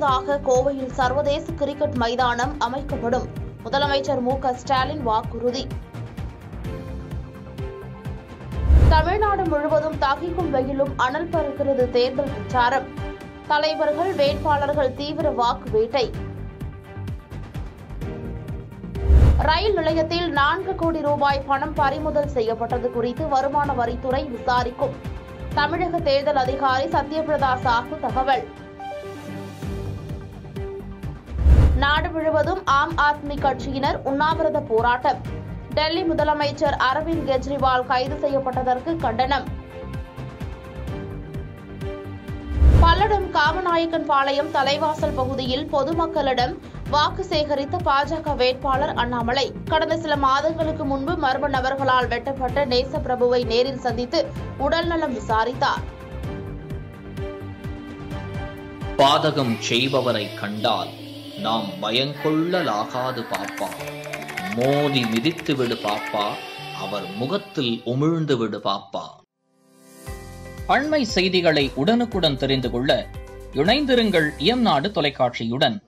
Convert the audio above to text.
முன்னதாக கோவையில் சர்வதேச கிரிக்கெட் மைதானம் அமைக்கப்படும் முதலமைச்சர் மு க ஸ்டாலின் வாக்குறுதி தமிழ்நாடு முழுவதும் தகிக்கும் வெயிலும் அனல் பறக்கிறது தேர்தல் பிரச்சாரம் தலைவர்கள் வேட்பாளர்கள் தீவிர வாக்கு வேட்டை ரயில் நிலையத்தில் நான்கு கோடி ரூபாய் பணம் பறிமுதல் செய்யப்பட்டது குறித்து வருமான வரித்துறை விசாரிக்கும் தமிழக தேர்தல் அதிகாரி சத்யபிரதா சாஹூ தகவல் நாடு முழுவதும் ஆம் ஆத்மி கட்சியினர் உண்ணாவிரத போராட்டம் டெல்லி முதலமைச்சர் அரவிந்த் கெஜ்ரிவால் கைது செய்யப்பட்டதற்கு கண்டனம் பல்லடம் காமநாயக்கன் பாளையம் தலைவாசல் பகுதியில் பொதுமக்களிடம் வாக்கு சேகரித்த பாஜக வேட்பாளர் அண்ணாமலை கடந்த சில மாதங்களுக்கு முன்பு மர்ம நபர்களால் வெட்டப்பட்ட நேசப்பிரபுவை நேரில் சந்தித்து உடல்நலம் விசாரித்தார் பாதகம் செய்பவரை கண்டால் நாம் பயங்கொள்ளலாகாது பாப்பா மோதி மிதித்து விடு பாப்பா அவர் முகத்தில் உமிழ்ந்து விடு பாப்பா அண்மை செய்திகளை உடனுக்குடன் தெரிந்து கொள்ள இணைந்திருங்கள் இயம்நாடு தொலைக்காட்சியுடன்